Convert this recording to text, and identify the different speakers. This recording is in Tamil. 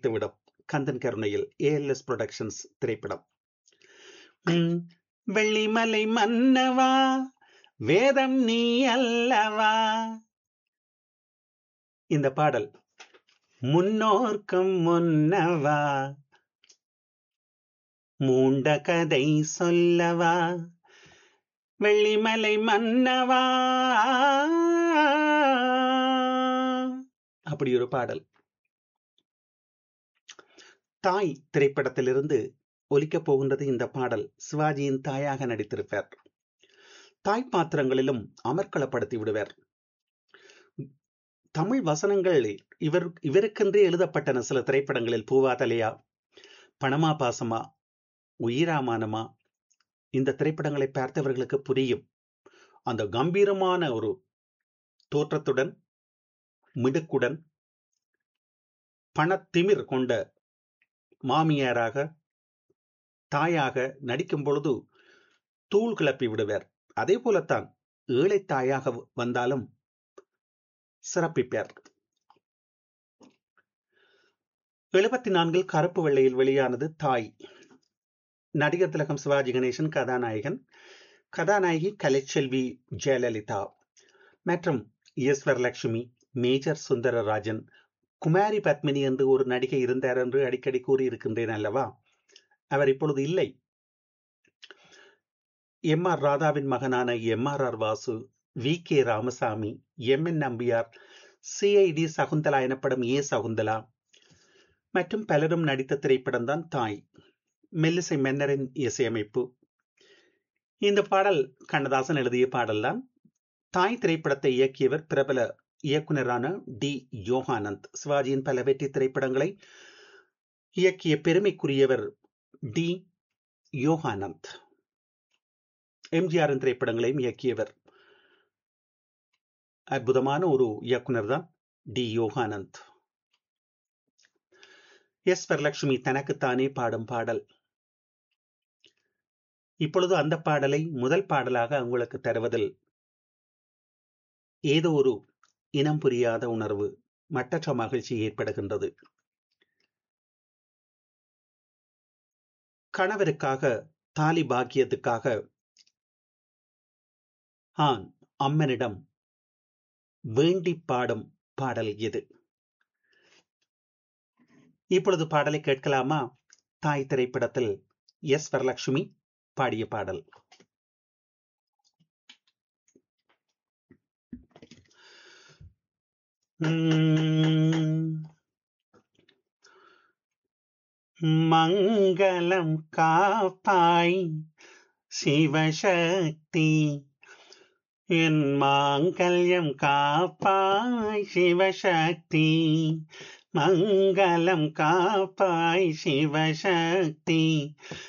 Speaker 1: வைத்துவிடும் கந்தன் கருணையில் ஏஎல்எஸ் புரொடக்ஷன்ஸ் திரைப்படம் ம், வெள்ளிமலை மன்னவா வேதம் நீ அல்லவா இந்த பாடல் முன்னோர்க்கும் முன்னவா மூண்ட கதை சொல்லவா வெள்ளிமலை மன்னவா அப்படி ஒரு பாடல் தாய் திரைப்படத்திலிருந்து ஒலிக்கப் போகின்றது இந்த பாடல் சிவாஜியின் தாயாக நடித்திருப்பார் தாய் பாத்திரங்களிலும் அமர்க்களப்படுத்தி விடுவார் தமிழ் வசனங்கள் இவர் இவருக்கென்றே எழுதப்பட்டன சில திரைப்படங்களில் பூவா தலையா பணமா பாசமா உயிராமானமா இந்த திரைப்படங்களை பார்த்தவர்களுக்கு புரியும் அந்த கம்பீரமான ஒரு தோற்றத்துடன் மிடுக்குடன் பணத்திமிர் கொண்ட மாமியாராக தாயாக நடிக்கும் பொழுது தூள் கிளப்பி விடுவார் அதே போலத்தான் ஏழை தாயாக வந்தாலும் சிறப்பிப்பார் எழுபத்தி நான்கில் கருப்பு வெள்ளையில் வெளியானது தாய் நடிகர் திலகம் சிவாஜி கணேசன் கதாநாயகன் கதாநாயகி கலைச்செல்வி ஜெயலலிதா மற்றும் எஸ் வரலட்சுமி மேஜர் சுந்தரராஜன் குமாரி பத்மினி என்று ஒரு நடிகை இருந்தார் என்று அடிக்கடி கூறியிருக்கின்றேன் அல்லவா அவர் இப்பொழுது இல்லை எம் ஆர் ராதாவின் மகனான M R R Vasu V K Ramasamy M N Nambiar CID Sakunthala எனப்படும் ஏ சகுந்தலா மற்றும் பலரும் நடித்த திரைப்படம் தான் தாய் மெல்லிசை மன்னரின் இசையமைப்பு இந்த பாடல் கண்ணதாசன் எழுதிய பாடல்தான் தாய் திரைப்படத்தை இயக்கியவர் பிரபல இயக்குனரான டி யோகானந்த் சிவாஜியின் பல வெற்றி திரைப்படங்களை இயக்கிய பெருமைக்குரியவர் டி யோகானந்த் எம்ஜிஆரின் திரைப்படங்களையும் இயக்கியவர் அற்புதமான ஒரு இயக்குனர் தான் டி யோகானந்த் எஸ் வரலட்சுமி தனக்குத்தானே பாடும் பாடல் இப்பொழுது அந்த பாடலை முதல் பாடலாக உங்களுக்கு தருவதில் ஏதோ ஒரு இனம் புரியாத உணர்வு மட்டற்ற மகிழ்ச்சி ஏற்படுகின்றது கணவருக்காக தாலி பாக்கியத்துக்காக ஆண் அம்மனிடம் வேண்டி பாடும் பாடல் இது இப்பொழுது பாடலை கேட்கலாமா தாய் திரைப்படத்தில் எஸ் வரலட்சுமி பாடிய பாடல் மங்களம் காப்பாய் சிவசக்தி என் மாங்கல்யம் காப்பாய் சிவசக்தி மங்களம் காப்பாய் சிவசக்தி